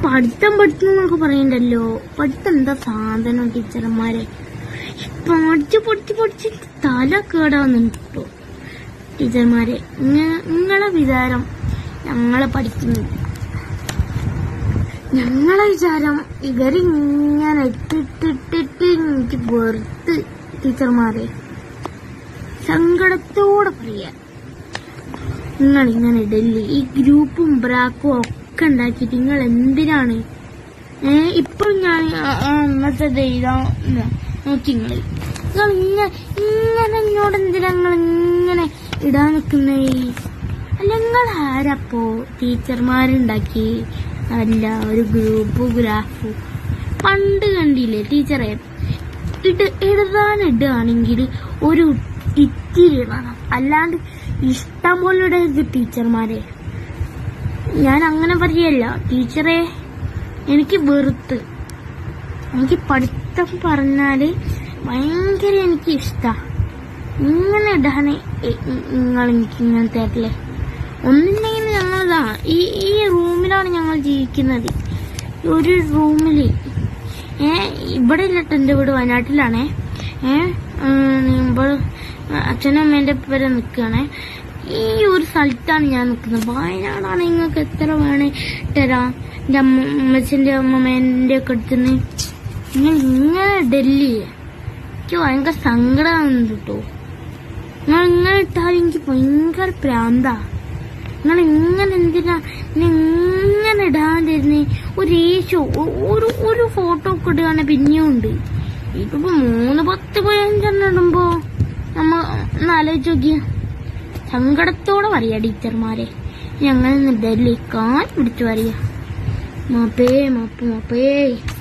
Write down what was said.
പഠിത്തം പഠിത്തം എന്നൊക്കെ പറയണ്ടല്ലോ പഠിത്തം എന്താ സാധനം ടീച്ചർമാരെ പഠിച്ച് പഠിച്ച് പഠിച്ച് തല കേടാവുന്നുണ്ട് കേട്ടോ ടീച്ചർമാരെ ഇങ്ങ- നിങ്ങളെ വിചാരം ഞങ്ങളെ പഠിക്കുന്നു ഞങ്ങളെ വിചാരം ഇവരിങ്ങനെ ഇട്ടിട്ടിട്ടിട്ട് എനിക്ക് വെറുത്ത് ടീച്ചർമാരെ സങ്കടത്തോടെ പറയാ നിങ്ങൾ ഇങ്ങനെ ഇടല്ലേ ഈ ഗ്രൂപ്പും ബ്രാക്കും ഒക്കെ ഉണ്ടാക്കിയിട്ട് നിങ്ങൾ എന്തിനാണ് ഏ ഇപ്പൊ ഞാൻ അന്നത്തെ എഴുതാൻ നോക്കി നിങ്ങൾ നിങ്ങൾ ഇങ്ങനെ ഇങ്ങനെ എന്നോട് എന്തിനാ നിങ്ങൾ ഇങ്ങനെ ഇടാൻ നിൽക്കുന്നേ അല്ല നിങ്ങൾ ആരപ്പോ ടീച്ചർമാരുണ്ടാക്കി അല്ല ഒരു ഗ്രൂപ്പ് ഗ്രാഫ് പണ്ട് കണ്ടില്ലേ ടീച്ചറെ ഇട്ട് എഴുതാൻ ഇടുകയാണെങ്കിൽ ഒരു ഇത്തിരി ഇടണം അല്ലാണ്ട് ഇഷ്ടം പോലെ ഇടരുത് ടീച്ചർമാരെ ഞാൻ അങ്ങനെ പറയല്ല ടീച്ചറെ എനിക്ക് വെറുത്ത് എനിക്ക് പഠിത്തം പറഞ്ഞാല് ഭയങ്കര എനിക്ക് ഇഷ്ടാ ഇങ്ങനെ ഇടാന് നിങ്ങൾ എനിക്ക് ഇങ്ങനെ തരില്ലേ ഒന്നില്ലെങ്കിൽ ഞങ്ങളതാ ഈ ഈ റൂമിലാണ് ഞങ്ങൾ ജീവിക്കുന്നത് ഒരു റൂമില് ഏ ഇവിടെ ഇല്ല ട്ടോ എന്റെ വീട് വയനാട്ടിലാണേ ഏ ഇവിടെ അച്ഛനും അമ്മേന്റെ പേരെ നിൽക്കുകയാണേ ഈ ഒരു സ്ഥലത്താണ് ഞാൻ നിൽക്കുന്നത് വയനാടാണ് നിങ്ങൾക്ക് എത്ര വേണേ തരാം എന്റെ അമ്മ അമ്മച്ചന്റെ അമ്മമ്മേന്റെ ഒക്കെ അടുത്തുനിന്ന് നിങ്ങൾ ഇങ്ങനെ ഡൽഹി എനിക്ക് ഭയങ്കര സങ്കടമാകുന്നുണ്ട് കേട്ടോ നിങ്ങൾ ഇങ്ങനെ ഇട്ടാൽ എനിക്ക് ഭയങ്കര പ്രാന്താ നിങ്ങൾ ഇങ്ങനെ എന്തിനാ ഇന്നെ ഇങ്ങനെ ഇടാണ്ടിരുന്ന് ഒരു ഏശോ ഒ- ഒരു ഒരു ഫോട്ടോ ഒക്കെ ഇടുകയാണെങ്കിൽ പിന്നെയും ഉണ്ട് ഇതിപ്പോ മൂന്ന് പത്ത് പതിനഞ്ചെണ്ണം ഇടുമ്പോ നമ്മ ഒന്ന് ആലോചിച്ച് നോക്കിയ സങ്കടത്തോടെ പറയാ ടീച്ചർമാരെ ഞങ്ങൾ ഡൽഹി കാൽ പിടിച്ചു പറയാ മാപ്പേ മാപ്പ് മാപ്പേ